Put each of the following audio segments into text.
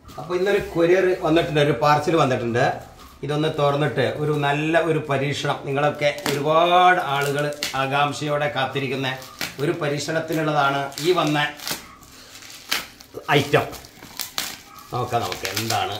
അപ്പോൾ ഇന്നൊരു കൊറിയർ വന്നിട്ടുണ്ട് ഒരു പാർസൽ വന്നിട്ടുണ്ട് ഇതൊന്ന് തുറന്നിട്ട് ഒരു നല്ല ഒരു പരീക്ഷണം നിങ്ങളൊക്കെ ഒരുപാട് ആളുകൾ ആകാംക്ഷയോടെ കാത്തിരിക്കുന്ന ഒരു പരീക്ഷണത്തിനുള്ളതാണ് ഈ വന്ന ഐറ്റം നോക്കാം നമുക്ക് എന്താണ്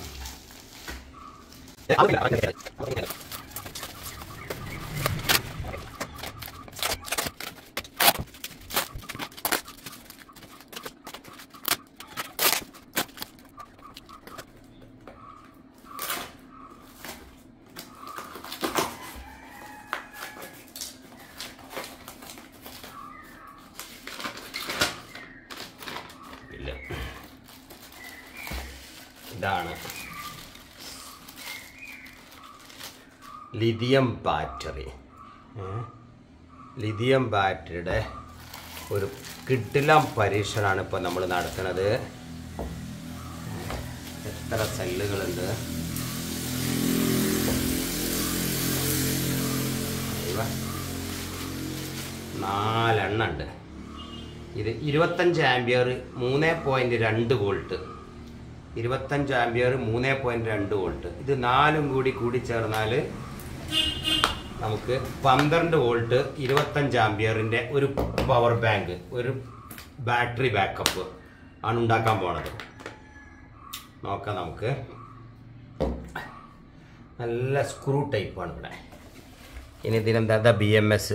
ഇല്ല ഇതാണ് ലിഥിയം ബാറ്ററി ലിഥിയം ബാറ്ററിയുടെ ഒരു കിട്ടിലം പരീക്ഷണമാണ് ഇപ്പോൾ നമ്മൾ നടത്തുന്നത് എത്ര സെല്ലുകളുണ്ട് അയ്യോ. നാലെണ്ണം ഉണ്ട് ഇത് ഇരുപത്തഞ്ച് ആംബിയർ മൂന്ന് പോയിന്റ് രണ്ട് വോൾട്ട് ഇരുപത്തഞ്ച് ആംബിയർ മൂന്ന് പോയിന്റ് രണ്ട് വോൾട്ട് ഇത് നാലും കൂടി കൂടി ചേർന്നാൽ നമുക്ക് പന്ത്രണ്ട് വോൾട്ട് ഇരുപത്തഞ്ച് ആംബിയറിൻ്റെ ഒരു പവർ ബാങ്ക് ഒരു ബാറ്ററി ബാക്കപ്പ് ആണ് ഉണ്ടാക്കാൻ പോണത് നോക്കാം നമുക്ക് നല്ല സ്ക്രൂ ടൈപ്പാണ് ഇവിടെ ഇനി ഇതിനെന്താ ബി എം എസ്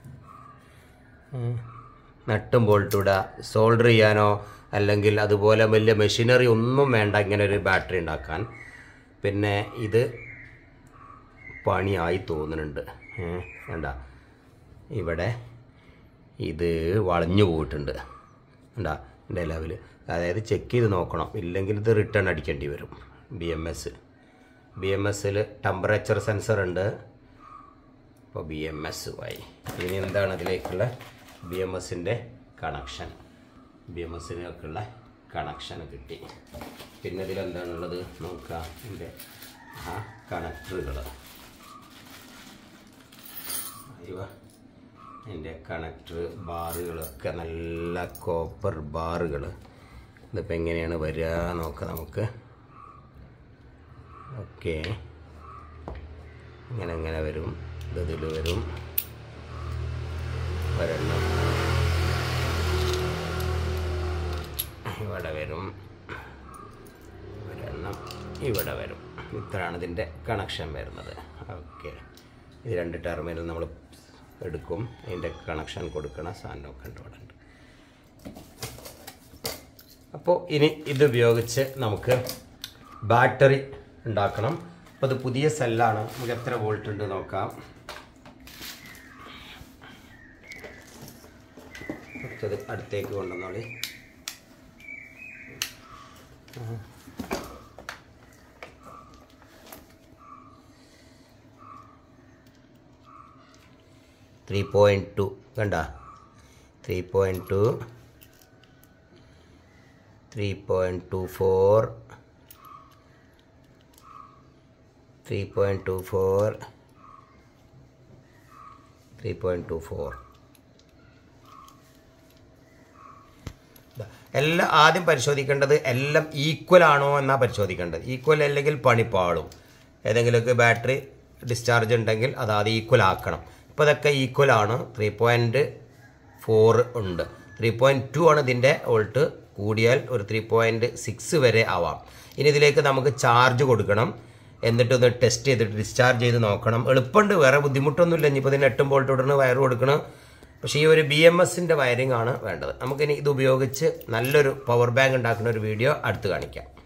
നട്ടും ബോൾട്ടും ഇടുക സോൾഡർ ചെയ്യാനോ അല്ലെങ്കിൽ അതുപോലെ വലിയ മെഷീനറി ഒന്നും വേണ്ട ഇങ്ങനെ ഒരു ബാറ്ററി ഉണ്ടാക്കാൻ പിന്നെ ഇത് പണിയായി തോന്നുന്നുണ്ട് ഏ, വേണ്ട ഇവിടെ ഇത് വളഞ്ഞു പോയിട്ടുണ്ട് ഉണ്ടാ എൻ്റെ ലെവൽ അതായത് ചെക്ക് ചെയ്ത് നോക്കണം ഇല്ലെങ്കിൽ ഇത് റിട്ടേൺ അടിക്കേണ്ടി വരും B M S B M എസിൽ ടെമ്പറേച്ചർ സെൻസർ ഉണ്ട് ഇപ്പോൾ ബി എം എസ് ആയി ഇനി എന്താണ് അതിലേക്കുള്ള ബി എം എസിൻ്റെ കണക്ഷൻ ബി എം എസിനൊക്കെയുള്ള കണക്ഷൻ കിട്ടി പിന്നെ ഇതിലെന്താണുള്ളത് നോക്കാം ഇതിൻ്റെ ആ കണക്ടറുകൾ അയ്യോ ഇതിൻ്റെ കണക്ടർ ബാറുകളൊക്കെ നല്ല കോപ്പർ ബാറുകൾ ഇതിപ്പോൾ എങ്ങനെയാണ് വരിക നോക്കാം നമുക്ക് ഓക്കേ ഇങ്ങനെ ഇങ്ങനെ വരും ഇത് ഇതിൽ വരും ഒരെണ്ണം ഇവിടെ വരും ഒരെണ്ണം ഇവിടെ വരും ഇത്രയാണ് ഇതിൻ്റെ കണക്ഷൻ വരുന്നത് ഓക്കെ ഇത് രണ്ട് ടെർമിനൽ നമ്മൾ എടുക്കും അതിൻ്റെ കണക്ഷൻ കൊടുക്കണ സാധനമൊക്കെ ഉണ്ട് ഇവിടെ ഉണ്ട് അപ്പോൾ ഇനി ഇത് ഉപയോഗിച്ച് നമുക്ക് ബാറ്ററി ഉണ്ടാക്കണം അപ്പോൾ അത് പുതിയ സെല്ലാണ് നമുക്ക് എത്ര വോൾട്ട് ഉണ്ട് നോക്കാം കുറച്ചത് അടുത്തേക്ക് കൊണ്ടുവന്നോളി ത്രീ പോയിൻറ്റ് ടു കണ്ട three point two three point two four three point two four three point two four എല്ലാം ആദ്യം പരിശോധിക്കേണ്ടത് എല്ലാം ഈക്വൽ ആണോ എന്നാണ് പരിശോധിക്കേണ്ടത് ഈക്വൽ അല്ലെങ്കിൽ പണി പാളും ഏതെങ്കിലുമൊക്കെ ബാറ്ററി ഡിസ്ചാർജ് ഉണ്ടെങ്കിൽ അത് ആദ്യം ഈക്വൽ ആക്കണം ഇപ്പോൾ ഇതൊക്കെ ഈക്വൽ ആണ് ത്രീ പോയിൻറ്റ് ഫോർ ഉണ്ട് ത്രീ പോയിൻറ്റ് ടു ആണ് ഇതിൻ്റെ വോൾട്ട് കൂടിയാൽ ഒരു ത്രീ പോയിൻറ്റ് സിക്സ് വരെ ആവാം ഇനി ഇതിലേക്ക് നമുക്ക് ചാർജ് കൊടുക്കണം എന്നിട്ട് ഒന്ന് ടെസ്റ്റ് ചെയ്തിട്ട് ഡിസ്ചാർജ് ചെയ്ത് നോക്കണം എളുപ്പമുണ്ട് വേറെ ബുദ്ധിമുട്ടൊന്നുമില്ല ഇനിയിപ്പോൾ ഇതിന് എട്ടും വോൾട്ട് ഇടണം വയർ കൊടുക്കണം പക്ഷേ ഈ ഒരു ബി എം എസിൻ്റെ വയറിംഗ് ആണ് വേണ്ടത് നമുക്കിനി ഇത് ഉപയോഗിച്ച് നല്ലൊരു പവർ ബാങ്ക് ഉണ്ടാക്കുന്ന ഒരു വീഡിയോ അടുത്ത് കാണിക്കാം